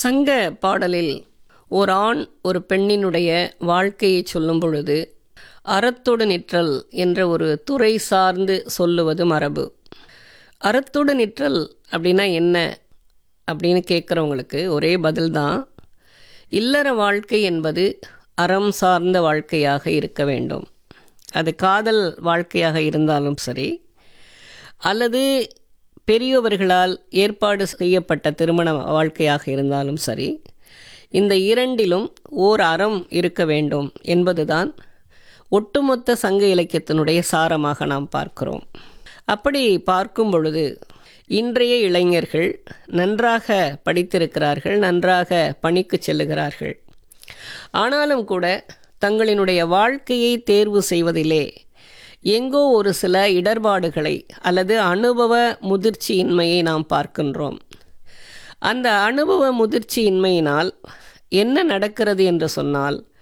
சங்க பாடலில் ஓர் ஆண் ஒரு பெண்ணினுடைய வாழ்க்கையை சொல்லும் பொழுது அறத்தொடு நிற்றல் என்ற ஒரு துறை சார்ந்து சொல்லுவது மரபு அறத்தொடு நிற்றல் அப்படின்னா என்ன அப்படின்னு கேட்குறவங்களுக்கு ஒரே பதில்தான் இல்லற வாழ்க்கை என்பது அறம் சார்ந்த வாழ்க்கையாக இருக்க வேண்டும் அது காதல் வாழ்க்கையாக இருந்தாலும் சரி அல்லது பெரியவர்களால் ஏற்பாடு செய்யப்பட்ட திருமண வாழ்க்கையாக இருந்தாலும் சரி இந்த இரண்டிலும் ஓர் அறம் இருக்க வேண்டும் என்பதுதான் ஒட்டுமொத்த சங்க இலக்கியத்தினுடைய சாரமாக நாம் பார்க்கிறோம் அப்படி பார்க்கும் பொழுது இன்றைய இளைஞர்கள் நன்றாக படித்திருக்கிறார்கள் நன்றாக பணிக்கு செல்லுகிறார்கள் ஆனாலும் கூட தங்களினுடைய வாழ்க்கையை தேர்வு செய்வதிலே எங்கோ ஒரு சில இடர்பாடுகளை அல்லது அனுபவ முதிர்ச்சியின்மையை நாம் பார்க்கின்றோம் அந்த அனுபவ முதிர்ச்சியின்மையினால் என்ன நடக்கிறது என்று சொன்னால்